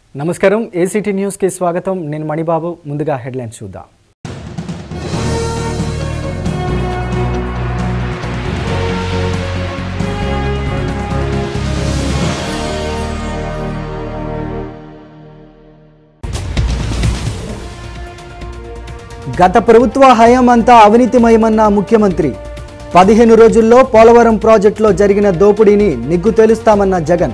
నమస్కారం ఏసీటీ న్యూస్కి స్వాగతం నేను మణిబాబు ముందుగా హెడ్లైన్స్ చూద్దాం గత ప్రభుత్వ హయాం అంతా అవినీతిమయమన్న ముఖ్యమంత్రి పదిహేను రోజుల్లో పోలవరం ప్రాజెక్టులో జరిగిన దోపిడీని నిగ్గు తేలుస్తామన్న జగన్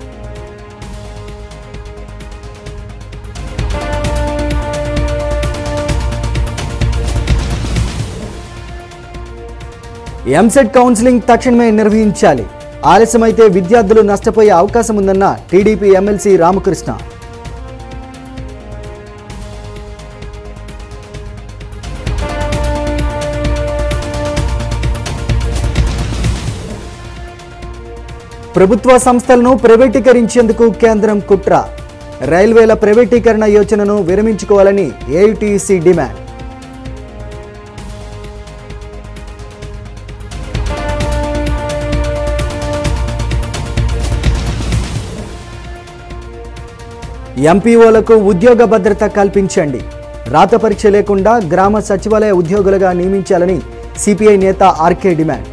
ఎంసెట్ కౌన్సిలింగ్ తక్షణమే నిర్వహించాలి ఆలస్యమైతే విద్యార్థులు నష్టపోయే అవకాశం ఉందన్న టీడీపీ ఎమ్మెల్సీ రామకృష్ణ ప్రభుత్వ సంస్థలను ప్రైవేటీకరించేందుకు కేంద్రం కుట్ర రైల్వేల ప్రైవేటీకరణ యోచనను విరమించుకోవాలని ఏయుటీసీ డిమాండ్ ఎంపీఓలకు ఉద్యోగ భద్రత కల్పించండి రాత పరీక్ష లేకుండా గ్రామ సచివాలయ ఉద్యోగులుగా నియమించాలని సిపిఐ నేత ఆర్కే డిమాండ్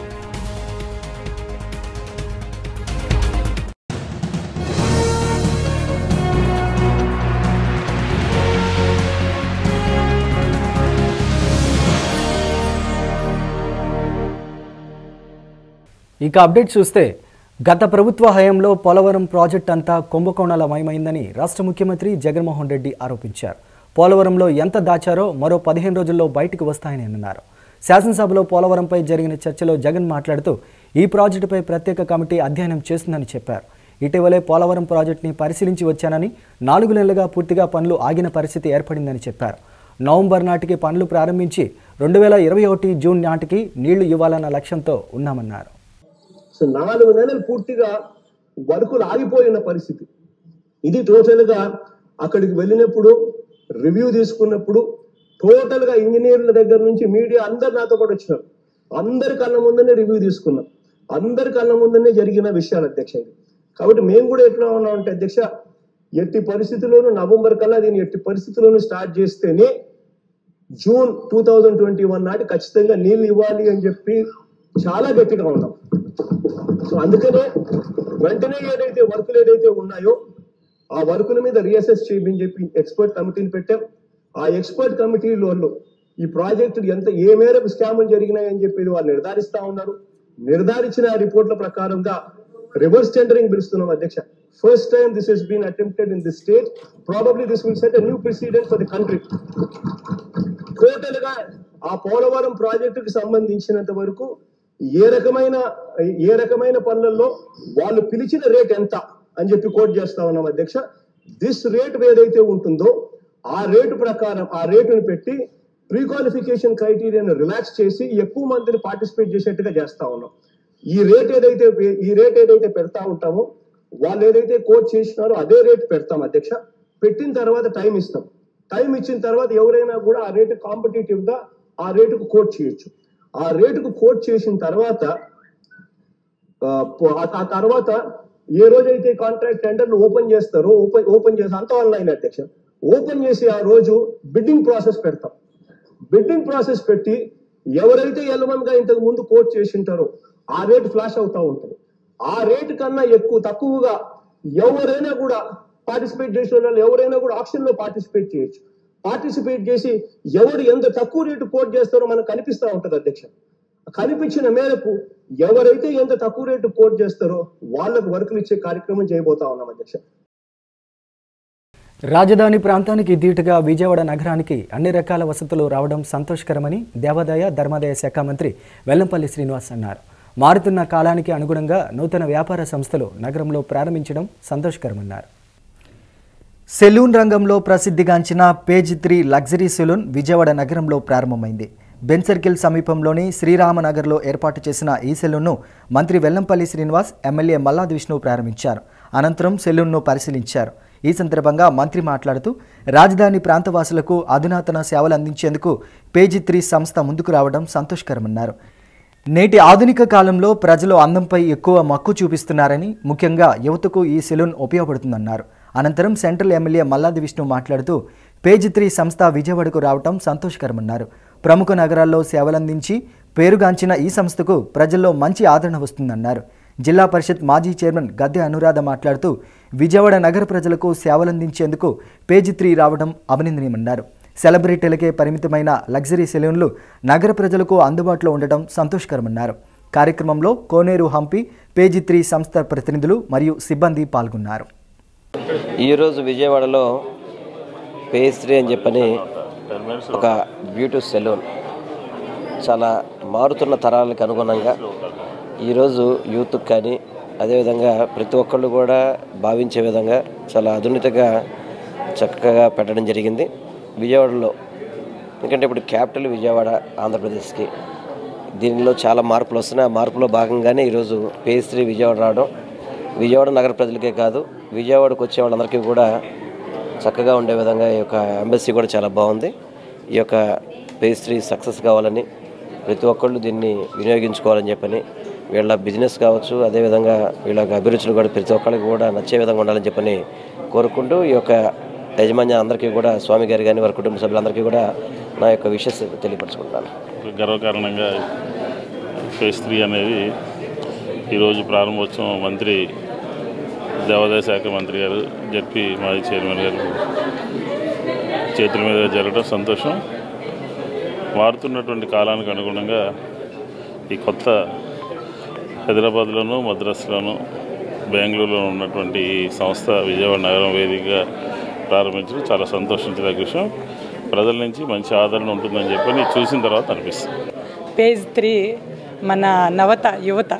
ఇక అప్డేట్ చూస్తే గత ప్రభుత్వ హయాంలో పోలవరం ప్రాజెక్ట్ అంతా కుంభకోణాల మయమైందని రాష్ట్ర ముఖ్యమంత్రి జగన్మోహన్ రెడ్డి ఆరోపించారు పోలవరంలో ఎంత దాచారో మరో పదిహేను రోజుల్లో బయటకు వస్తాయని అన్నారు శాసనసభలో పోలవరంపై జరిగిన చర్చలో జగన్ మాట్లాడుతూ ఈ ప్రాజెక్టుపై ప్రత్యేక కమిటీ అధ్యయనం చేస్తుందని చెప్పారు ఇటీవలే పోలవరం ప్రాజెక్టుని పరిశీలించి వచ్చానని నాలుగు నెలలుగా పూర్తిగా పనులు ఆగిన పరిస్థితి ఏర్పడిందని చెప్పారు నవంబర్ నాటికి పనులు ప్రారంభించి రెండు వేల ఇరవై ఒకటి జూన్ నాటికి నీళ్లు ఇవ్వాలన్న లక్ష్యంతో ఉన్నామన్నారు సో నాలుగు నెలలు పూర్తిగా వర్కులు ఆగిపోయిన పరిస్థితి ఇది టోటల్ గా అక్కడికి వెళ్ళినప్పుడు రివ్యూ తీసుకున్నప్పుడు టోటల్ గా ఇంజనీర్ల దగ్గర నుంచి మీడియా అందరు నాతో కూడా వచ్చినారు అందరి కళ్ళ ముందనే రివ్యూ తీసుకున్నాం అందరి కళ్ళ ముందనే జరిగిన విషయాలు అధ్యక్ష ఇది కాబట్టి మేము కూడా ఎట్లా ఉన్నామంటే అధ్యక్ష ఎట్టి పరిస్థితుల్లోనూ నవంబర్ కల్లా దీన్ని ఎట్టి పరిస్థితుల్లోనూ స్టార్ట్ చేస్తేనే June two thousand twenty one నాటి ఖచ్చితంగా నీళ్ళు ఇవ్వాలి అని చెప్పి చాలా గట్టిగా ఉన్నాం సో అందుకనే వెంటనే ఏదైతే వర్కులు ఏదైతే ఉన్నాయో ఆ వర్కుల మీద రీఅసెస్ చేయమని చెప్పి ఎక్స్పర్ట్ కమిటీని పెట్టాం ఆ ఎక్స్పర్ట్ కమిటీలో ఈ ప్రాజెక్టు ఎంత ఏ మేరకు స్కాములు జరిగినాయని చెప్పి వాళ్ళు నిర్ధారిస్తా ఉన్నారు నిర్ధారించిన రిపోర్ట్ల ప్రకారంగా రివర్స్ టెండరింగ్ పిలుస్తున్నాం అధ్యక్ష first time this he's been attempted in this state probably this will set new precedent for the country total గా ఆ పోలవరం ప్రాజెక్టుకి సంబంధించినంత వరకు ఏ రకమైన ఏ రకమైన పనులలో వాళ్ళు పిలిచిన రేట్ ఎంత అని చెప్పి కోట్ చేస్తా ఉన్నాం అధ్యక్ష దిస్ రేట్ ఏదైతే ఉంటుందో ఆ రేటు ప్రకారం ఆ రేటును పెట్టి ప్రీ క్వాలిఫికేషన్ క్రైటీరియాను రిలాక్స్ చేసి ఎక్కువ మందిని పార్టిసిపేట్ చేసేట్టుగా చేస్తా ఉన్నాం ఈ రేట్ ఏదైతే ఈ రేట్ ఏదైతే పెడతా ఉంటామో వాళ్ళు ఏదైతే కోట్ చేసినారో అదే రేట్ పెడతాం అధ్యక్ష పెట్టిన తర్వాత టైం ఇస్తాం టైం ఇచ్చిన తర్వాత ఎవరైనా కూడా ఆ రేటు కాంపిటేటివ్ గా ఆ రేటుకు కోట్ చేయొచ్చు ఆ రేటుకు కోట్ చేసిన తర్వాత ఆ, పో- ఆ- ఆ తర్వాత ఏ రోజైతే కాంట్రాక్ట్ టెండర్లు ఓపెన్ చేస్తారో ఓపెన్ ఓపెన్ చేసి అంత ఆన్లైన్ అధ్యక్ష ఓపెన్ చేసి ఆ రోజు బిడ్డింగ్ ప్రాసెస్ పెడతాం బిడ్డింగ్ ప్రాసెస్ పెట్టి ఎవరైతే ఎలవన్ గా ఇంతకు ముందు కోట్ చేసి ఉంటారో ఆ రేటు ఫ్లాష్ అవుతా ఉంటుంది ఆ రేటు కన్నా ఎక్కువ తక్కువగా ఎవరైనా కూడా పార్టిసిపేట్ చేసిన వాళ్ళు ఎవరైనా కూడా ఆప్షన్ లో పార్టిసిపేట్ చేయొచ్చు పార్టిసిపేట్ చేసి ఎవరు ఎంత తక్కువ రేటు కోట్ చేస్తారో మనకు కనిపిస్తా ఉంటది అధ్యక్ష కనిపించిన మేరకు ఎవరైతే ఎంత తక్కువ రేటు కోట్ చేస్తారో వాళ్ళకు వర్కులు ఇచ్చే కార్యక్రమం చేయబోతా ఉన్నాం అధ్యక్ష రాజధాని ప్రాంతానికి ధీటుగా విజయవాడ నగరానికి అన్ని రకాల వసతులు రావడం సంతోషకరమని దేవాదాయ ధర్మాదాయ శాఖ మంత్రి వెల్లంపల్లి శ్రీనివాస్ అన్నారు మారుతున్న కాలానికి అనుగుణంగా నూతన వ్యాపార సంస్థలు నగరంలో ప్రారంభించడం సంతోషకరమన్నారు సెలూన్ రంగంలో ప్రసిద్ధిగాంచిన page three luxury salon Vijayawada నగరంలో ప్రారంభమైంది బెన్ సర్కిల్ సమీపంలోని శ్రీరామనగర్లో ఏర్పాటు చేసిన ఈ సెలూన్ను మంత్రి వెల్లంపల్లి శ్రీనివాస్ ఎమ్మెల్యే మల్లాది విష్ణు ప్రారంభించారు అనంతరం సెలూన్ను పరిశీలించారు ఈ సందర్భంగా మంత్రి మాట్లాడుతూ రాజధాని ప్రాంతవాసులకు అధునాతన సేవలు అందించేందుకు పేజీ త్రీ సంస్థ ముందుకు రావడం సంతోషకరమన్నారు నేటి ఆధునిక కాలంలో ప్రజలు అందంపై ఎక్కువ మక్కువ చూపిస్తున్నారని ముఖ్యంగా యువతకు ఈ సెలూన్ ఉపయోగపడుతుందన్నారు అనంతరం సెంట్రల్ ఎమ్మెల్యే మల్లాది విష్ణు మాట్లాడుతూ పేజ్ త్రీ సంస్థ విజయవాడకు రావటం సంతోషకరమన్నారు ప్రముఖ నగరాల్లో సేవలందించి పేరుగాంచిన ఈ సంస్థకు ప్రజల్లో మంచి ఆదరణ వస్తుందన్నారు జిల్లా పరిషత్ మాజీ చైర్మన్ గద్దె అనురాధ మాట్లాడుతూ విజయవాడ నగర ప్రజలకు సేవలందించేందుకు పేజ్ త్రీ రావడం అభినందనీయమన్నారు సెలబ్రిటీలకే పరిమితమైన లగ్జరీ సెలూన్లు నగర ప్రజలకు అందుబాటులో ఉండటం సంతోషకరమన్నారు కార్యక్రమంలో కోనేరు హంపి పేజీ త్రీ సంస్థ ప్రతినిధులు మరియు సిబ్బంది పాల్గొన్నారు ఈరోజు విజయవాడలో పేస్ట్రీ అని చెప్పని ఒక బ్యూటీ సెలూన్ చాలా మారుతున్న తరాలకు అనుగుణంగా ఈరోజు యూత్కి కానీ అదేవిధంగా ప్రతి ఒక్కళ్ళు కూడా భావించే విధంగా చాలా అధునితగా చక్కగా పెట్టడం జరిగింది విజయవాడలో ఎందుకంటే ఇప్పుడు క్యాపిటల్ విజయవాడ ఆంధ్రప్రదేశ్కి దీనిలో చాలా మార్పులు వస్తున్నాయి ఆ మార్పులో భాగంగానే ఈరోజు పేస్ట్రీ విజయవాడ రావడం విజయవాడ నగర ప్రజలకే కాదు విజయవాడకు వచ్చే వాళ్ళందరికీ కూడా చక్కగా ఉండే విధంగా ఈ యొక్క ఎంబసీ కూడా చాలా బాగుంది ఈ యొక్క పేస్ట్రీ సక్సెస్ కావాలని ప్రతి ఒక్కళ్ళు దీన్ని వినియోగించుకోవాలని చెప్పని వీళ్ళ బిజినెస్ కావచ్చు అదేవిధంగా వీళ్ళ యొక్క అభిరుచులు కూడా ప్రతి ఒక్కరికి కూడా నచ్చే విధంగా ఉండాలని చెప్పని కోరుకుంటూ ఈ యొక్క యజమాన్య అందరికీ కూడా స్వామి గారి కానీ వారి కుటుంబ సభ్యులందరికీ కూడా నా యొక్క విషెస్ తెలియపరచుకుంటున్నాను గర్వకారణంగా ఫేజ్ త్రీ అనేది ఈరోజు ప్రారంభోత్సవం మంత్రి దేవాదాయ శాఖ మంత్రి గారు జడ్పీ మాజీ చైర్మన్ గారు చేతుల మీద జరగడం సంతోషం మారుతున్నటువంటి కాలానికి అనుగుణంగా ఈ కొత్త హైదరాబాద్లోను మద్రాసులోను బెంగళూరులో ఉన్నటువంటి ఈ సంస్థ విజయవాడ నగరం వేదికగా ప్రారంభించడం చాలా సంతోషించదగ్గ విషయం ప్రజల నుంచి మంచి ఆదరణ ఉంటుందని చెప్పని చూసిన తర్వాత అనిపిస్తుంది పేజ్ త్రీ మన నవత యువత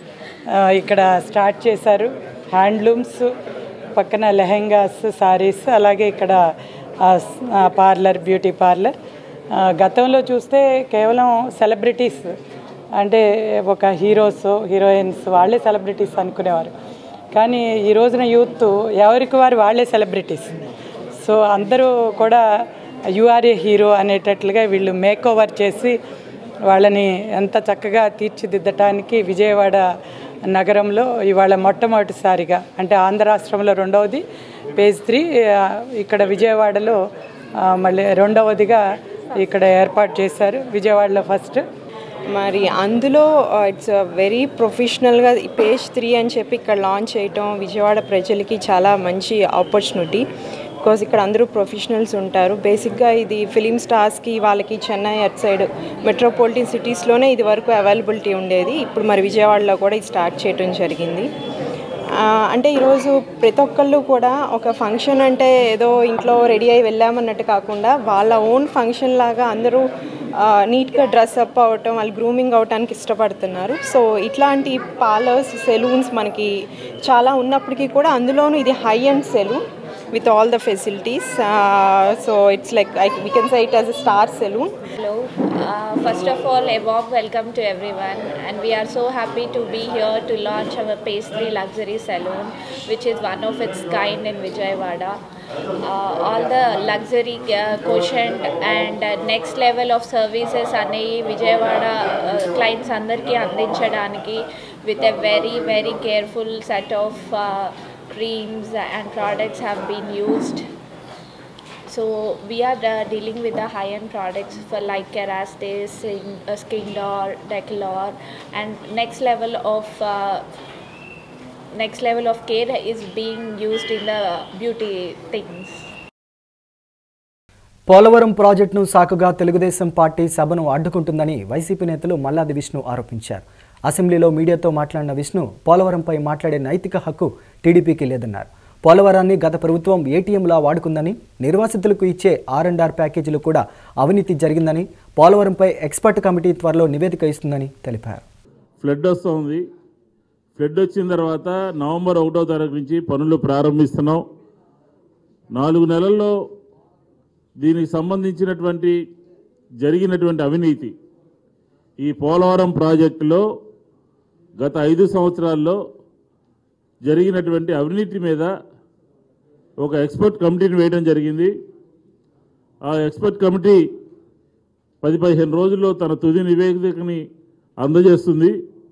ఆ, ఇక్కడ స్టార్ట్ చేశారు హ్యాండ్లూమ్స్ పక్కన లెహెంగాస్ సారీస్ అలాగే ఇక్కడ ఆ, స్- ఆ, పార్లర్ బ్యూటీ పార్లర్ ఆ, గతంలో చూస్తే కేవలం సెలబ్రిటీస్ అంటే ఒక హీరోస్ హీరోయిన్స్ వాళ్ళే సెలబ్రిటీస్ అనుకునేవారు కానీ ఈ రోజున యూత్ ఎవరికి వారు వాళ్ళే సెలబ్రిటీస్ సో అందరూ కూడా యూఆర్ఏ హీరో అనేటట్లుగా వీళ్ళు మేక్ ఓవర్ చేసి వాళ్ళని ఎంత చక్కగా తీర్చిదిద్దటానికి విజయవాడ నగరంలో ఇవాళ మొట్టమొదటిసారిగా అంటే ఆంధ్ర రాష్ట్రంలో రెండవది పేజ్ త్రీ ఆ, ఇక్కడ విజయవాడలో ఆ, మళ్ళీ రెండవదిగా ఇక్కడ ఏర్పాటు చేశారు విజయవాడలో ఫస్ట్ మరి అందులో ఇట్స్ వెరీ ప్రొఫెషనల్గా పేజ్ త్రీ అని చెప్పి ఇక్కడ లాంచ్ చేయటం విజయవాడ ప్రజలకి చాలా మంచి ఆపర్చునిటీ బికాస్ ఇక్కడ అందరూ ప్రొఫెషనల్స్ ఉంటారు బేసిక్గా ఇది ఫిలిం స్టార్స్కి వాళ్ళకి చెన్నై అట్ సైడ్ మెట్రోపాలిటన్ సిటీస్లోనే ఇది వరకు అవైలబిలిటీ ఉండేది ఇప్పుడు మరి విజయవాడలో కూడా ఇది స్టార్ట్ చేయడం జరిగింది ఆ, అంటే ఈరోజు ప్రతి ఒక్కళ్ళు కూడా ఒక ఫంక్షన్ అంటే ఏదో ఇంట్లో రెడీ అయి వెళ్ళామన్నట్టు కాకుండా వాళ్ళ ఓన్ ఫంక్షన్ లాగా అందరూ ఆ, నీట్గా డ్రెస్ అప్ అవటం వాళ్ళు గ్రూమింగ్ అవటానికి ఇష్టపడుతున్నారు సో ఇట్లాంటి పార్లర్స్ సెలూన్స్ మనకి చాలా ఉన్నప్పటికీ కూడా అందులోనూ ఇది high end salon with all the facilities. Uh, so it's like I, we can say it as a star saloon. Hello. Uh, first of all, a warm welcome to everyone, and we are so happy to be here to launch our Pastry Luxury Salon, which is one of its kind in Vijayawada. Uh, all the luxury uh, quotient and uh, next level of services అనేవి Vijayawada clients అందరికీ అందించడానికి with a very very careful set of creams and products have been used so we are uh, dealing with the high-end products for like Kerastase, Skin, uh, Skindor, Declor, and next level of uh, next level of care is being used in the beauty things. Polavaram ప్రాజెక్టును సాకుగా Telugu Desam party సభను అడ్డుకుంటుందని YCP నేతలు మల్లాది విష్ణు ఆరోపించారు అసెంబ్లీలో మీడియాతో మాట్లాడిన విష్ణు పోలవరంపై మాట్లాడే నైతిక హక్కు టీడీపీకి లేదన్నారు పోలవరాన్ని గత ప్రభుత్వం ఏటీఎంలా వాడుకుందని నిర్వాసితులకు ఇచ్చే ఆర్ అండ్ ఆర్ ప్యాకేజీలు కూడా అవినీతి జరిగిందని పోలవరంపై ఎక్స్పర్ట్ కమిటీ త్వరలో నివేదిక ఇస్తుందని తెలిపారు ఫ్లడ్ వస్తుంది ఫ్లడ్ వచ్చిన తర్వాత నవంబర్ ఒకటో తారీఖు నుంచి పనులు ప్రారంభిస్తున్నాం నాలుగు నెలల్లో దీనికి సంబంధించినటువంటి జరిగినటువంటి అవినీతి ఈ పోలవరం ప్రాజెక్టులో గత ఐదు సంవత్సరాల్లో జరిగినటువంటి అవినీతి మీద ఒక ఎక్స్పర్ట్ కమిటీని వేయడం జరిగింది ఆ ఎక్స్పర్ట్ కమిటీ పది పదిహేను రోజుల్లో తన తుది నివేదికని అందజేస్తుంది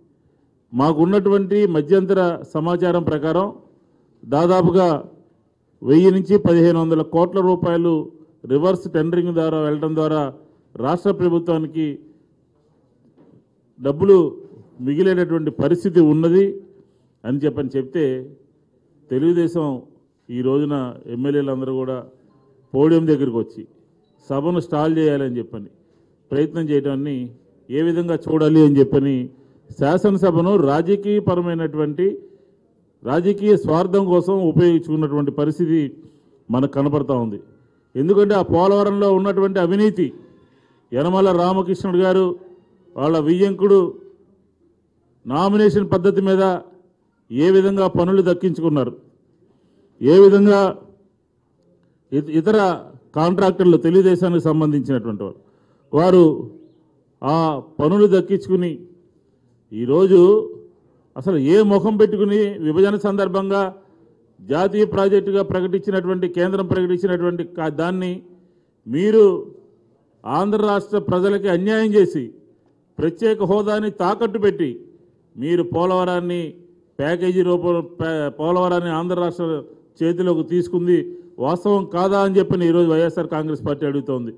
మాకున్నటువంటి మధ్యంతర సమాచారం ప్రకారం దాదాపుగా వెయ్యి నుంచి పదిహేను వందల కోట్ల రూపాయలు రివర్స్ టెండరింగ్ ద్వారా వెళ్ళడం ద్వారా రాష్ట్ర ప్రభుత్వానికి డబ్బులు మిగిలేటటువంటి పరిస్థితి ఉన్నది అని చెప్పని చెప్తే తెలుగుదేశం ఈ రోజున ఎమ్మెల్యేలందరూ కూడా పోడియం దగ్గరికి వచ్చి సభను స్టాల్ చేయాలని చెప్పని ప్రయత్నం చేయడాన్ని ఏ విధంగా చూడాలి అని చెప్పని శాసనసభను రాజకీయపరమైనటువంటి రాజకీయ స్వార్థం కోసం ఉపయోగించుకున్నటువంటి పరిస్థితి మనకు కనపడతా ఉంది ఎందుకంటే ఆ పోలవరంలో ఉన్నటువంటి అవినీతి యనమల రామకృష్ణుడు గారు వాళ్ళ వియ్యంకుడు నామినేషన్ పద్ధతి మీద ఏ విధంగా పనులు దక్కించుకున్నారు ఏ విధంగా ఇత- ఇతర కాంట్రాక్టర్లు తెలుగుదేశానికి సంబంధించినటువంటి వారు వారు ఆ పనులు దక్కించుకుని ఈరోజు అసలు ఏ ముఖం పెట్టుకుని విభజన సందర్భంగా జాతీయ ప్రాజెక్టుగా ప్రకటించినటువంటి కేంద్రం ప్రకటించినటువంటి కా- దాన్ని మీరు ఆంధ్ర రాష్ట్ర ప్రజలకి అన్యాయం చేసి ప్రత్యేక హోదాని తాకట్టు పెట్టి మీరు పోలవరాన్ని ప్యాకేజీ రూపంలో పే- పోలవరాన్ని ఆంధ్ర రాష్ట్ర చేతిలోకి తీసుకుంది వాస్తవం కాదా అని చెప్పి ఈరోజు వైఎస్ఆర్ కాంగ్రెస్ పార్టీ అడుగుతోంది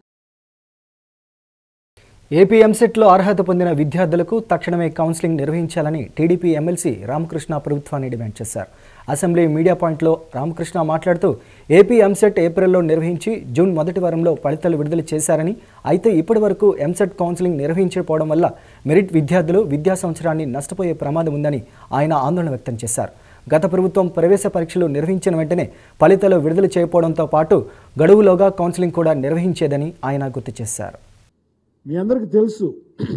ఏపీ ఎంసెట్లో అర్హత పొందిన విద్యార్థులకు తక్షణమే కౌన్సిలింగ్ నిర్వహించాలని టీడీపీ ఎమ్మెల్సీ రామకృష్ణ ప్రభుత్వాన్ని డిమాండ్ చేశారు అసెంబ్లీ మీడియా పాయింట్లో రామకృష్ణ మాట్లాడుతూ ఏపీ ఎంసెట్ ఏప్రిల్లో నిర్వహించి జూన్ మొదటి వారంలో ఫలితాలు విడుదల చేశారని అయితే ఇప్పటి వరకు ఎంసెట్ కౌన్సిలింగ్ నిర్వహించకపోవడం వల్ల మెరిట్ విద్యార్థులు విద్యా సంవత్సరాన్ని నష్టపోయే ప్రమాదం ఉందని ఆయన ఆందోళన వ్యక్తం చేశారు గత ప్రభుత్వం ప్రవేశ పరీక్షలు నిర్వహించిన వెంటనే ఫలితాలు విడుదల చేయకపోవడంతో పాటు గడువులోగా కౌన్సిలింగ్ కూడా నిర్వహించేదని ఆయన గుర్తు చేశారు మీ అందరికీ తెలుసు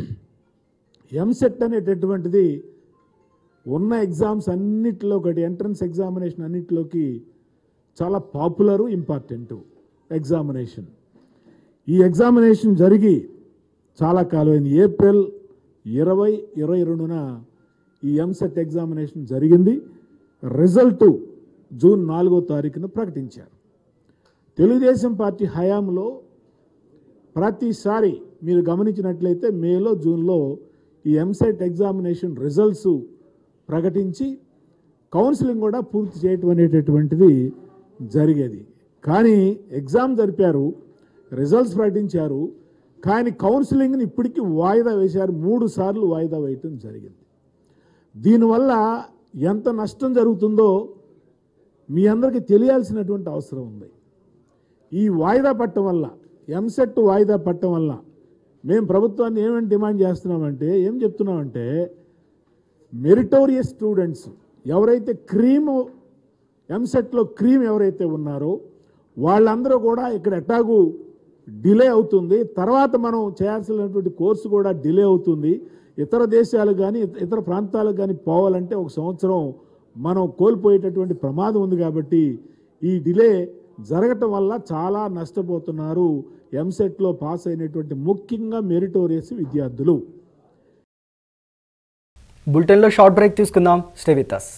ఎంసెట్ అనేటటువంటిది ఉన్న ఎగ్జామ్స్ అన్నిటిలో ఒకటి ఎంట్రన్స్ ఎగ్జామినేషన్ అన్నిటిలోకి చాలా పాపులరు ఇంపార్టెంట్ ఎగ్జామినేషన్ ఈ ఎగ్జామినేషన్ జరిగి చాలా కాలమైంది ఏప్రిల్ ఇరవై ఇరవై రెండున ఈ ఎంసెట్ ఎగ్జామినేషన్ జరిగింది రిజల్ట్ జూన్ నాలుగో తారీఖున ప్రకటించారు తెలుగుదేశం పార్టీ హయాంలో ప్రతిసారి మీరు గమనించినట్లయితే మేలో జూన్లో ఈ ఎంసెట్ ఎగ్జామినేషన్ రిజల్ట్స్ ప్రకటించి కౌన్సిలింగ్ కూడా పూర్తి చేయటం అనేటటువంటిది జరిగేది కానీ ఎగ్జామ్ జరిపారు రిజల్ట్స్ ప్రకటించారు కానీ కౌన్సిలింగ్ని ఇప్పటికీ వాయిదా వేశారు మూడు సార్లు వాయిదా వేయటం జరిగింది దీనివల్ల ఎంత నష్టం జరుగుతుందో మీ అందరికీ తెలియాల్సినటువంటి అవసరం ఉంది ఈ వాయిదా పట్టడం వల్ల ఎంసెట్ వాయిదా పట్టడం వల్ల మేము ప్రభుత్వాన్ని ఏమేమి డిమాండ్ చేస్తున్నామంటే ఏం చెప్తున్నామంటే మెరిటోరియస్ స్టూడెంట్స్ ఎవరైతే క్రీమ్ ఎంసెట్లో క్రీమ్ ఎవరైతే ఉన్నారో వాళ్ళందరూ కూడా ఇక్కడ ఎట్టాగు డిలే అవుతుంది తర్వాత మనం చేయాల్సినటువంటి కోర్సు కూడా డిలే అవుతుంది ఇతర దేశాలకు కానీ ఇతర ప్రాంతాలకు కానీ పోవాలంటే ఒక సంవత్సరం మనం కోల్పోయేటటువంటి ప్రమాదం ఉంది కాబట్టి ఈ డిలే జరగటం వల్ల చాలా నష్టపోతున్నారు ఎంసెట్లో పాస్ అయినటువంటి ముఖ్యంగా మెరిటోరియస్ విద్యార్థులు బులెటిన్లో షార్ట్ బ్రేక్ తీసుకుందాం స్టే విత్ అస్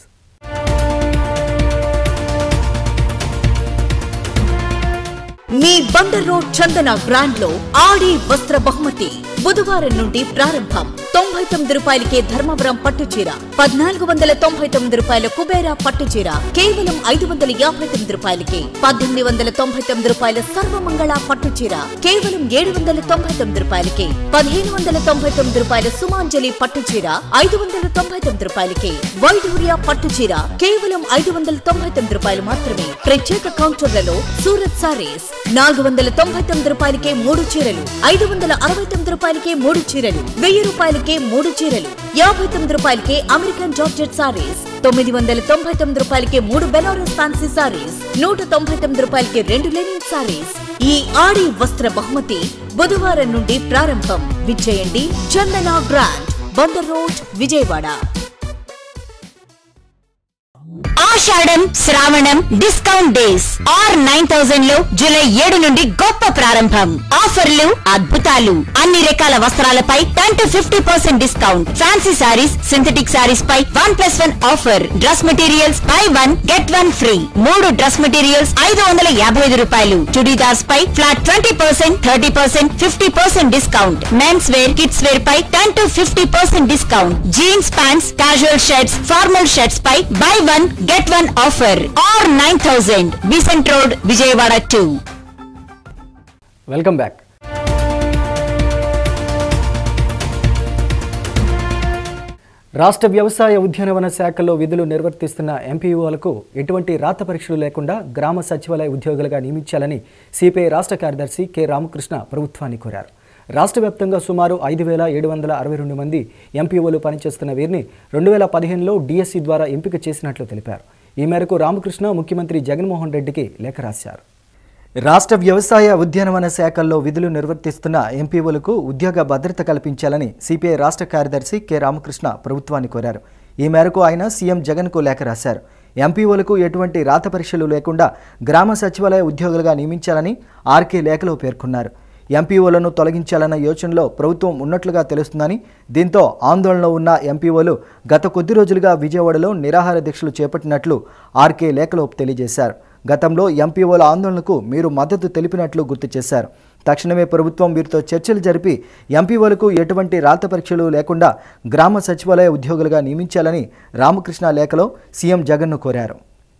మీ బండర్ రోడ్ చందన బ్రాండ్ లో ఆడి వస్త్ర బహుమతి బుధవారం నుండి ప్రారంభం తొంభై తొమ్మిది రూపాయలకే ధర్మవరం పట్టు చీర పద్నాలుగు వందల తొంభై తొమ్మిది రూపాయల కుబేరా పట్టు చీర కేవలం ఐదు వందల యాభై తొమ్మిది రూపాయలకే పద్దెనిమిది వందల తొంభై తొమ్మిది రూపాయల సర్వమంగళ పట్టు చీర కేవలం ఏడు వందల తొంభై తొమ్మిది రూపాయలకే పదిహేను వందల తొంభై తొమ్మిది రూపాయల సుమాంజలి పట్టు చీర ఐదు వందల తొంభై తొమ్మిది రూపాయలకే వైఢూర్య పట్టు చీర కేవలం ఐదు వందల తొంభై తొమ్మిది రూపాయలు మాత్రమే ప్రత్యేక కౌంటర్లలో సూరత్ సారీస్ నాలుగు వందల తొంభై తొమ్మిది రూపాయలకే మూడు చీరలు ఐదు వందల అరవై తొమ్మిది రూపాయలకే మూడు చీరలు వెయ్యి రూపాయలకే మూడు చీరలు యాభై తొమ్మిది రూపాయలకే అమెరికన్ జార్జెట్ సారీస్ తొమ్మిది వందల తొంభై తొమ్మిది రూపాయలకే మూడు బెనారస్ ఫ్యాన్సీ సారీస్ నూట తొంభై తొమ్మిది రూపాయలకే రెండు లెనిన్ సారీస్ ఈ ఆడి వస్త్ర బహుమతి బుధవారం నుండి ప్రారంభం విచ్చేయండి Chandana brand Bandar road Vijayawada Ashadham Shravanam discount days R nine thousand లో జూలై ఏడు నుండి గొప్ప ప్రారంభం ఆఫర్లు అద్భుతాలు అన్ని రకాల వస్త్రాలపై ten to fifty percent discount fancy sarees synthetic sarees పై one plus one offer dress materials buy one get one free మూడు డ్రెస్ మెటీరియల్స్ ఐదు వందల యాభై ఐదు రూపాయలు చుడీదార్స్ పై flat twenty percent thirty percent fifty percent discount men's wear kids wear పై ten to fifty percent discount jeans pants casual shirts formal shirts పై buy one get get one offer R nine thousand Besant road Vijayawada to welcome back రాష్ట్ర వ్యవసాయ ఉద్యానవన శాఖలో విధులు నిర్వర్తిస్తున్న ఎంపీఓలకు ఎటువంటి రాత పరీక్షలు లేకుండా గ్రామ సచివాలయ ఉద్యోగులుగా నియమించాలని సిపిఐ రాష్ట్ర కార్యదర్శి కె రామకృష్ణ ప్రభుత్వాన్ని కోరారు రాష్ట్ర వ్యాప్తంగా సుమారు ఐదు వేల ఏడు వందల అరవై రెండు మంది ఎంపీఓలు పనిచేస్తున్న వీరిని రెండు వేల పదిహేనులో డిఎస్సి ద్వారా ఎంపిక చేసినట్లు తెలిపారు ఈ మేరకు రామకృష్ణ ముఖ్యమంత్రి జగన్మోహన్ రెడ్డికి లేఖ రాశారు రాష్ట్ర వ్యవసాయ ఉద్యానవన శాఖల్లో విధులు నిర్వర్తిస్తున్న ఎంపీఓలకు ఉద్యోగ భద్రత కల్పించాలని సిపిఐ రాష్ట్ర కార్యదర్శి కె రామకృష్ణ ప్రభుత్వాన్ని కోరారు ఈ మేరకు ఆయన సీఎం జగన్కు లేఖ రాశారు ఎంపీఓలకు ఎటువంటి రాత పరీక్షలు లేకుండా గ్రామ సచివాలయ ఉద్యోగులుగా నియమించాలని ఆర్కే లేఖలో పేర్కొన్నారు ఎంపీఓలను తొలగించాలన్న యోచనలో ప్రభుత్వం ఉన్నట్లుగా తెలుస్తుందని దీంతో ఆందోళనలో ఉన్న ఎంపీఓలు గత కొద్ది రోజులుగా విజయవాడలో నిరాహార దీక్షలు చేపట్టినట్లు ఆర్కే లేఖలో తెలియజేశారు గతంలో ఎంపీఓల ఆందోళనకు మీరు మద్దతు తెలిపినట్లు గుర్తు చేశారు తక్షణమే ప్రభుత్వం వీరితో చర్చలు జరిపి ఎంపీఓలకు ఎటువంటి రాత పరీక్షలు లేకుండా గ్రామ సచివాలయ ఉద్యోగులుగా నియమించాలని రామకృష్ణ లేఖలో సీఎం జగన్ను కోరారు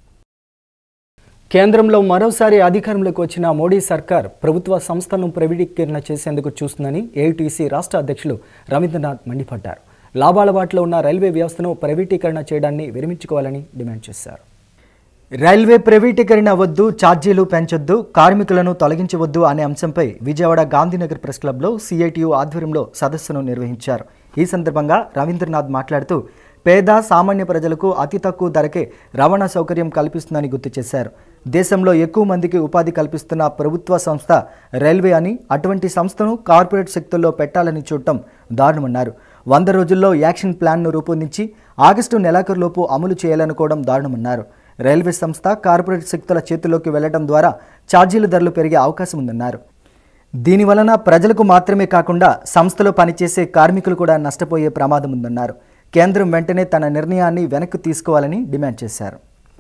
కేంద్రంలో మరోసారి అధికారంలోకి వచ్చిన మోడీ సర్కార్ ప్రభుత్వ సంస్థను ప్రైవేటీకరణ చేసేందుకు చూస్తుందని ఏఐటీసీ రాష్ట్ర అధ్యక్షులు రవీంద్రనాథ్ మండిపడ్డారు లాభాల బాటలో ఉన్న రైల్వే వ్యవస్థను ప్రైవేటీకరణ చేయడాన్ని విరమించుకోవాలని డిమాండ్ చేశారు రైల్వే ప్రైవేటీకరణ వద్దు ఛార్జీలు పెంచొద్దు కార్మికులను తొలగించవద్దు అనే అంశంపై విజయవాడ గాంధీనగర్ ప్రెస్ క్లబ్లో సిఐటియు ఆధ్వర్యంలో సదస్సును నిర్వహించారు ఈ సందర్భంగా రవీంద్రనాథ్ మాట్లాడుతూ పేద సామాన్య ప్రజలకు అతి తక్కువ ధరకే రవాణా సౌకర్యం కల్పిస్తుందని గుర్తు చేశారు దేశంలో ఎక్కువ మందికి ఉపాధి కల్పిస్తున్న ప్రభుత్వ సంస్థ రైల్వే అని అటువంటి సంస్థను కార్పొరేట్ శక్తుల్లో పెట్టాలని చూడటం దారుణమన్నారు వంద రోజుల్లో యాక్షన్ ప్లాన్ను రూపొందించి ఆగస్టు నెలాఖరులోపు అమలు చేయాలనుకోవడం దారుణమన్నారు రైల్వే సంస్థ కార్పొరేట్ శక్తుల చేతుల్లోకి వెళ్లడం ద్వారా ఛార్జీల ధరలు పెరిగే అవకాశం ఉందన్నారు దీనివలన ప్రజలకు మాత్రమే కాకుండా సంస్థలో పనిచేసే కార్మికులు కూడా నష్టపోయే ప్రమాదం ఉందన్నారు కేంద్రం వెంటనే తన నిర్ణయాన్ని వెనక్కి తీసుకోవాలని డిమాండ్ చేశారు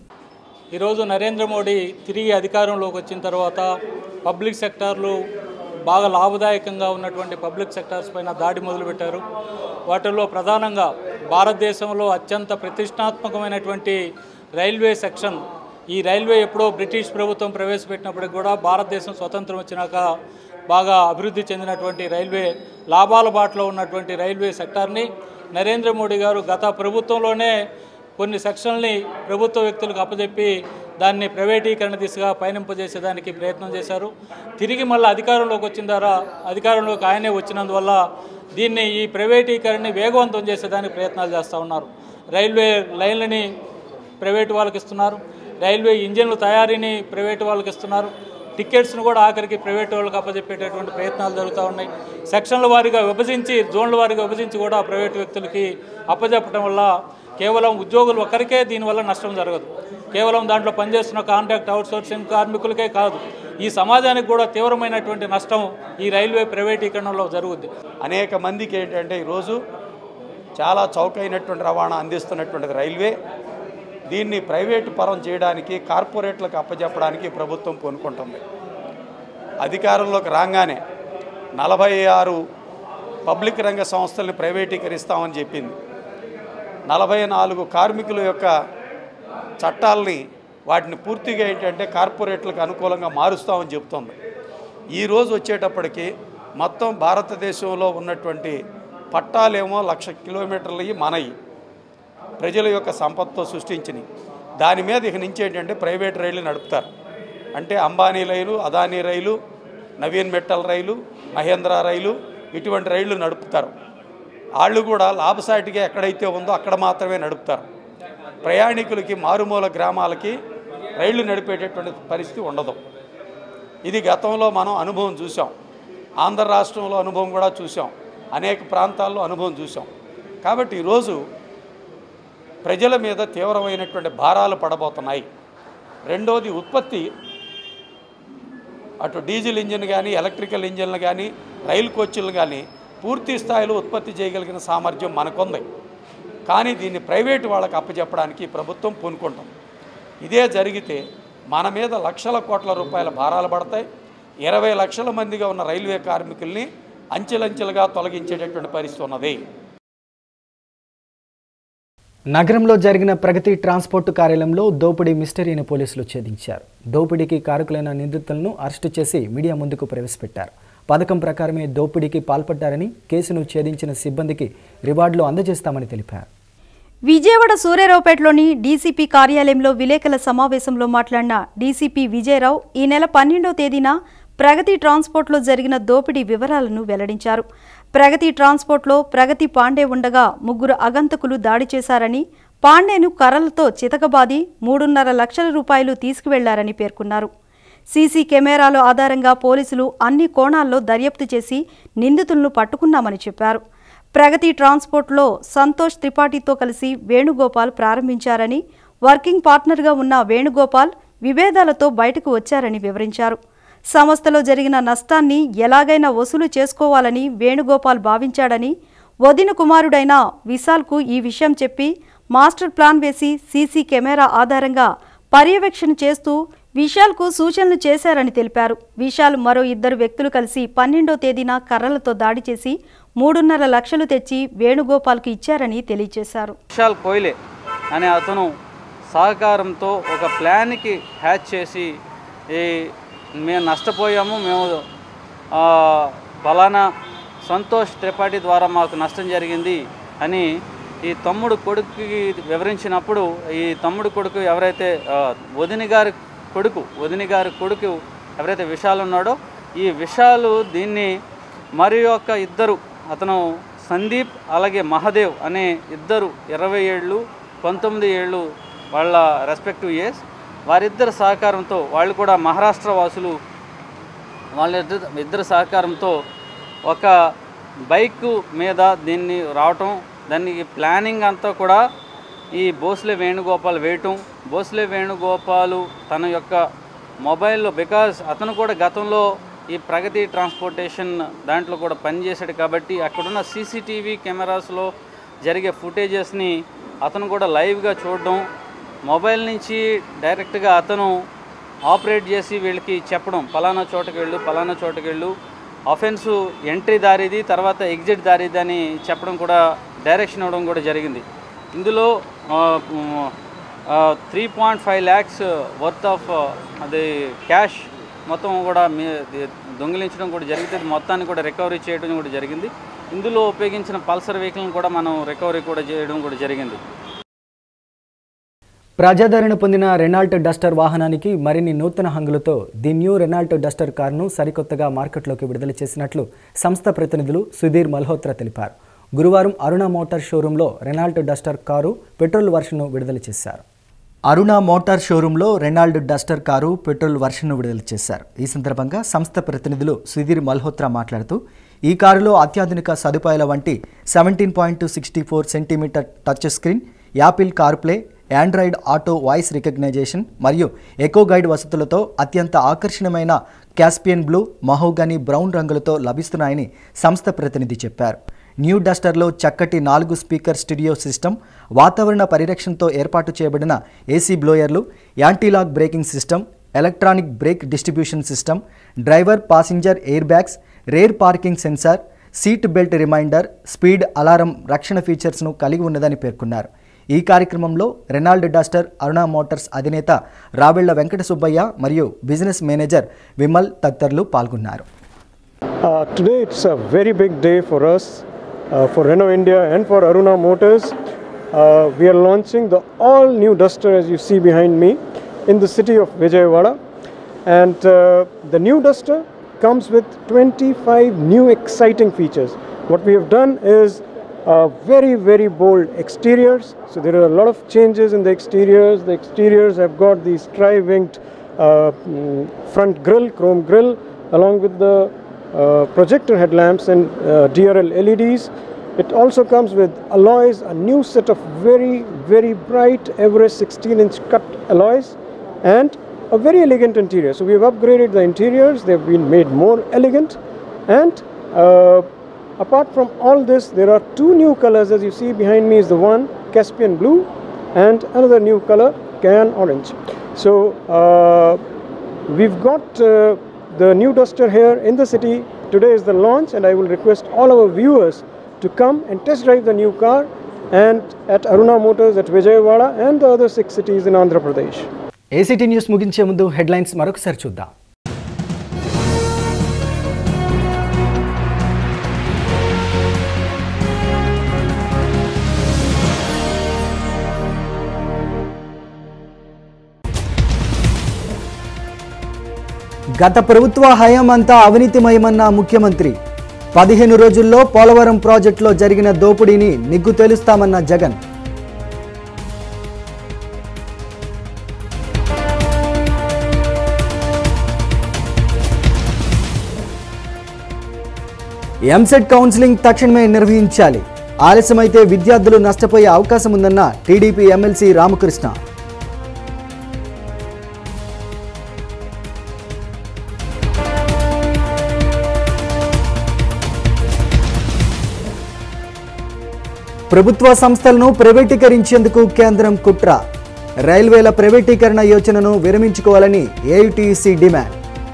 ఈరోజు నరేంద్ర మోడీ తిరిగి అధికారంలోకి వచ్చిన తర్వాత పబ్లిక్ సెక్టార్లు బాగా లాభదాయకంగా ఉన్నటువంటి పబ్లిక్ సెక్టార్స్ పైన దాడి మొదలుపెట్టారు వాటిల్లో ప్రధానంగా భారతదేశంలో అత్యంత ప్రతిష్టాత్మకమైనటువంటి రైల్వే సెక్షన్ ఈ రైల్వే ఎప్పుడో బ్రిటిష్ ప్రభుత్వం ప్రవేశపెట్టినప్పటికి కూడా భారతదేశం స్వతంత్రం వచ్చినాక బాగా అభివృద్ధి చెందినటువంటి రైల్వే లాభాల బాటలో ఉన్నటువంటి రైల్వే సెక్టార్ని నరేంద్ర మోడీ గారు గత ప్రభుత్వంలోనే కొన్ని సెక్షన్లని ప్రభుత్వ వ్యక్తులకు అప్పచెప్పి దాన్ని ప్రైవేటీకరణ దిశగా పయనింపజేసేదానికి ప్రయత్నం చేశారు తిరిగి మళ్ళీ అధికారంలోకి వచ్చిన ద్వారా అధికారంలోకి ఆయనే వచ్చినందువల్ల దీన్ని ఈ ప్రైవేటీకరణని వేగవంతం చేసేదానికి ప్రయత్నాలు చేస్తూ ఉన్నారు రైల్వే లైన్లని ప్రైవేటు వాళ్ళకి ఇస్తున్నారు రైల్వే ఇంజన్ల తయారీని ప్రైవేటు వాళ్ళకి ఇస్తున్నారు టికెట్స్ను కూడా ఆఖరికి ప్రైవేట్ వాళ్ళకి అప్పచెప్పేటటువంటి ప్రయత్నాలు జరుగుతూ ఉన్నాయి సెక్షన్ల వారీగా విభజించి జోన్ల వారీగా విభజించి కూడా ప్రైవేట్ వ్యక్తులకి అప్పచెప్పడం వల్ల కేవలం ఉద్యోగులు ఒక్కరికే దీనివల్ల నష్టం జరగదు కేవలం దాంట్లో పనిచేస్తున్న కాంట్రాక్ట్ అవుట్సోర్సింగ్ కార్మికులకే కాదు ఈ సమాజానికి కూడా తీవ్రమైనటువంటి నష్టం ఈ రైల్వే ప్రైవేటీకరణలో జరుగుద్ది అనేక మందికి ఏంటంటే ఈరోజు చాలా చౌకైనటువంటి రవాణా అందిస్తున్నటువంటిది రైల్వే దీన్ని ప్రైవేటు పరం చేయడానికి కార్పొరేట్లకు అప్పచెప్పడానికి ప్రభుత్వం పూనుకుంటుంది అధికారంలోకి రాగానే నలభై ఆరు పబ్లిక్ రంగ సంస్థల్ని ప్రైవేటీకరిస్తామని చెప్పింది నలభై నాలుగు కార్మికుల యొక్క చట్టాలని వాటిని పూర్తిగా ఏంటంటే కార్పొరేట్లకు అనుకూలంగా మారుస్తామని చెప్తోంది ఈరోజు వచ్చేటప్పటికి మొత్తం భారతదేశంలో ఉన్నటువంటి పట్టాలేమో లక్ష కిలోమీటర్లవి మనయి ప్రజల యొక్క సంపత్తో సృష్టించినవి దాని మీద ఇక నుంచి ఏంటంటే ప్రైవేట్ రైళ్లు నడుపుతారు అంటే అంబానీ రైలు అదానీ రైలు నవీన్ మెట్టల్ రైలు మహేంద్ర రైలు ఇటువంటి రైళ్లు నడుపుతారు వాళ్ళు కూడా లాభసాటిగా ఎక్కడైతే ఉందో అక్కడ మాత్రమే నడుపుతారు ప్రయాణికులకి మారుమూల గ్రామాలకి రైళ్లు నడిపేటటువంటి పరిస్థితి ఉండదు ఇది గతంలో మనం అనుభవం చూసాం ఆంధ్ర రాష్ట్రంలో అనుభవం కూడా చూసాం అనేక ప్రాంతాల్లో అనుభవం చూసాం కాబట్టి ఈరోజు ప్రజల మీద తీవ్రమైనటువంటి భారాలు పడబోతున్నాయి రెండోది ఉత్పత్తి అటు డీజిల్ ఇంజిన్ కానీ ఎలక్ట్రికల్ ఇంజిన్లు కానీ రైలు కోచ్లు కానీ పూర్తి స్థాయిలో ఉత్పత్తి చేయగలిగిన సామర్థ్యం మనకుంది కానీ దీన్ని ప్రైవేటు వాళ్ళకి అప్పచెప్పడానికి ప్రభుత్వం పూనుకుంటాం ఇదే జరిగితే మన మీద లక్షల కోట్ల రూపాయల భారాలు పడతాయి ఇరవై లక్షల మందిగా ఉన్న రైల్వే కార్మికుల్ని అంచెలంచెలుగా తొలగించేటటువంటి పరిస్థితి ఉన్నది నగరంలో జరిగిన ప్రగతి ట్రాన్స్పోర్ట్ కార్యాలయంలో దోపిడీ మిస్టరీని పోలీసులు ఛేదించారు దోపిడీకి కారకులైన నిందితులను అరెస్టు చేసి మీడియా ముందుకు ప్రవేశపెట్టారు పథకం ప్రకారమే దోపిడీకి పాల్పడ్డారని కేసును ఛేదించిన సిబ్బందికి రివార్డులు అందజేస్తామని తెలిపారు విజయవాడ సూర్యారావుపేటలోని డీసీపీ కార్యాలయంలో విలేకరుల సమావేశంలో మాట్లాడిన డీసీపీ విజయరావు ఈ నెల పన్నెండవ తేదీన ప్రగతి ట్రాన్స్పోర్ట్లో జరిగిన దోపిడీ వివరాలను వెల్లడించారు ప్రగతి ట్రాన్స్పోర్ట్లో ప్రగతి పాండే ఉండగా ముగ్గురు అగంతకులు దాడి చేశారని పాండేను కర్రలతో చితకబాది మూడున్నర లక్షల రూపాయలు తీసుకువెళ్లారని పేర్కొన్నారు సీసీ కెమెరాల ఆధారంగా పోలీసులు అన్ని కోణాల్లో దర్యాప్తు చేసి నిందితులను పట్టుకున్నామని చెప్పారు ప్రగతి ట్రాన్స్పోర్ట్లో సంతోష్ త్రిపాఠితో కలిసి వేణుగోపాల్ ప్రారంభించారని వర్కింగ్ పార్ట్నర్గా ఉన్న వేణుగోపాల్ విభేదాలతో బయటకు వచ్చారని వివరించారు సంస్థలో జరిగిన నష్టాన్ని ఎలాగైనా వసూలు చేసుకోవాలని వేణుగోపాల్ భావించాడని వదిన కుమారుడైన విశాల్కు ఈ విషయం చెప్పి మాస్టర్ ప్లాన్ వేసి సీసీ కెమెరా ఆధారంగా పర్యవేక్షణ చేస్తూ విశాల్కు సూచనలు చేశారని తెలిపారు విశాల్ మరో ఇద్దరు వ్యక్తులు కలిసి పన్నెండో తేదీన కర్రలతో దాడి చేసి మూడున్నర లక్షలు తెచ్చి వేణుగోపాల్కు ఇచ్చారని తెలియజేశారు విశాల్ కోయిలే అనే అతను సహకారంతో ఒక ప్లాన్కి హ్యాచ్ చేసి ఈ మేము నష్టపోయాము మేము ఆ, ఫలానా సంతోష్ త్రిపాఠి ద్వారా మాకు నష్టం జరిగింది అని ఈ తమ్ముడు కొడుకుకి వివరించినప్పుడు ఈ తమ్ముడు కొడుకు ఎవరైతే ఆ, వదిని గారి కొడుకు వదిని గారి కొడుకు ఎవరైతే విశాల్ ఉన్నాడో ఈ విశాలు దీన్ని మరి యొక్క ఇద్దరు అతను సందీప్ అలాగే మహదేవ్ అనే ఇద్దరు ఇరవై ఏళ్ళు పంతొమ్మిది ఏళ్ళు వాళ్ళ రెస్పెక్టివ్ ఇయర్స్ వారిద్దరి సహకారంతో వాళ్ళు కూడా మహారాష్ట్ర వాసులు వాళ్ళ ఇద్దరు ఇద్దరు సహకారంతో ఒక బైక్ మీద దీన్ని రావటం దానికి ప్లానింగ్ అంతా కూడా ఈ భోస్లే వేణుగోపాల్ వేయటం భోస్లే వేణుగోపాలు తన యొక్క మొబైల్లో బికాజ్ అతను కూడా గతంలో ఈ ప్రగతి ట్రాన్స్పోర్టేషన్ దాంట్లో కూడా పనిచేశాడు కాబట్టి అక్కడున్న సీసీటీవీ కెమెరాస్లో జరిగే ఫుటేజెస్ని అతను కూడా లైవ్గా చూడడం మొబైల్ నుంచి డైరెక్ట్గా అతను ఆపరేట్ చేసి వీళ్ళకి చెప్పడం పలానా చోటకి వెళ్ళు పలానా చోటకి వెళ్ళు అఫెన్సు ఎంట్రీ దారిది తర్వాత ఎగ్జిట్ దారిది అని చెప్పడం కూడా డైరెక్షన్ ఇవ్వడం కూడా జరిగింది ఇందులో three point five lakhs worth of అది క్యాష్ మొత్తం కూడా మీ ది- దొంగిలించడం కూడా జరిగింది మొత్తాన్ని కూడా రికవరీ చేయడం కూడా జరిగింది ఇందులో ఉపయోగించిన పల్సర్ వెహికల్ని కూడా మనం రికవరీ కూడా చేయడం కూడా జరిగింది ప్రజాదరణ పొందిన రెనాల్ట్ డస్టర్ వాహనానికి మరిన్ని నూతన హంగులతో ది న్యూ రెనాల్ట్ డస్టర్ కారును సరికొత్తగా మార్కెట్లోకి విడుదల చేసినట్లు సంస్థ ప్రతినిధులు సుధీర్ మల్హోత్రా తెలిపారు గురువారం అరుణ మోటార్ షోరూంలో రెనాల్ట్ డస్టర్ కారు పెట్రోల్ వర్షన్ను విడుదల చేశారు అరుణ మోటార్ షోరూంలో రెనాల్డ్ డస్టర్ కారు పెట్రోల్ వర్షన్ను విడుదల చేశారు ఈ సందర్భంగా సంస్థ ప్రతినిధులు సుధీర్ మల్హోత్రా మాట్లాడుతూ ఈ కారులో అత్యాధునిక సదుపాయాల వంటి seventeen point sixty four centimetre touch screen Apple CarPlay Android auto voice recognition మరియు ఎకో గైడ్ వసతులతో అత్యంత ఆకర్షణీయమైన క్యాస్పియన్ బ్లూ మహోగని బ్రౌన్ రంగులతో లభిస్తున్నాయని సంస్థ ప్రతినిధి చెప్పారు న్యూ డస్టర్లో చక్కటి నాలుగు స్పీకర్ స్టూడియో సిస్టమ్ వాతావరణ పరిరక్షణతో ఏర్పాటు చేయబడిన ఏసీ బ్లోయర్లు antilock braking system electronic brake distribution system driver passenger air bags rear parking sensor seat belt reminder speed alarm రక్షణ ఫీచర్స్ను కలిగి ఉన్నదని పేర్కొన్నారు ఈ కార్యక్రమంలో రెనాల్డ్ డస్టర్ అరుణ మోటార్స్ అధినేత రావెళ్ల వెంకట సుబ్బయ్య మరియు బిజినెస్ మేనేజర్ విమల్ తదితరులు పాల్గొన్నారు Uh, today it's a very big day for us, uh, for Renault India and for Aruna Motors. Uh, we are launching the all new Duster as you see behind me in the city of Vijayawada. And uh, the new Duster comes with 25 new exciting features. What we have done is uh, very, very bold exteriors. So there are a lot of changes in the exteriors. The exteriors have got these tri-winged uh, mm, front grille, chrome grille, along with the uh, projector headlamps and uh, DRL LEDs. It also comes with alloys, a new set of very, very bright Everest 16 inch cut alloys, and a very elegant interior. So we have upgraded the interiors, they've been made more elegant. And uh, apart from all this, there are two new colors as you see behind me is the one Caspian blue and another new color Cayenne orange. So uh, we've got uh, the new duster here in the city. Today is the launch, and I will request all our viewers to come and test drive the new car. and at Aruna Motors at Vijayawada and the other six cities in Andhra Pradesh. ACT news ముగించే ముందు headlines మరొకసారి చూద్దాం గత ప్రభుత్వ హయాం అంతా అవినీతిమయమన్న ముఖ్యమంత్రి పదిహేను రోజుల్లో పోలవరం ప్రాజెక్టులో జరిగిన దోపిడీని నిగ్గు తేలుస్తామన్న జగన్ ఎంసెట్ కౌన్సిలింగ్ తక్షణమే నిర్వహించాలి ఆలస్యమైతే విద్యార్థులు నష్టపోయే అవకాశం ఉందన్న టీడీపీ ఎమ్మెల్సీ రామకృష్ణ ప్రభుత్వ సంస్థలను ప్రైవేటీకరించేందుకు కేంద్రం కుట్ర రైల్వేల ప్రైవేటీకరణ యోచనను విరమించుకోవాలని ఏయుటీసీ డిమాండ్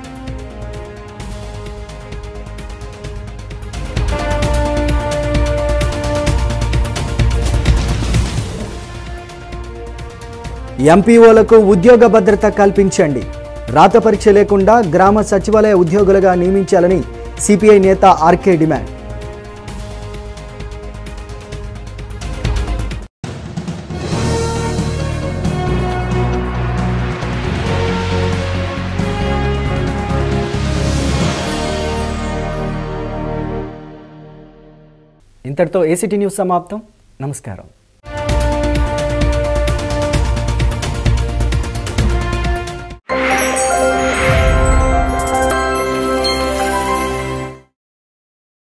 ఎంపీఓలకు ఉద్యోగ భద్రత కల్పించండి రాత పరీక్ష లేకుండా గ్రామ సచివాలయ ఉద్యోగులుగా నియమించాలని సిపిఐ నేత ఆర్కే డిమాండ్ ఇంతటితో ఏసీటీ న్యూస్ సమాప్తం నమస్కారం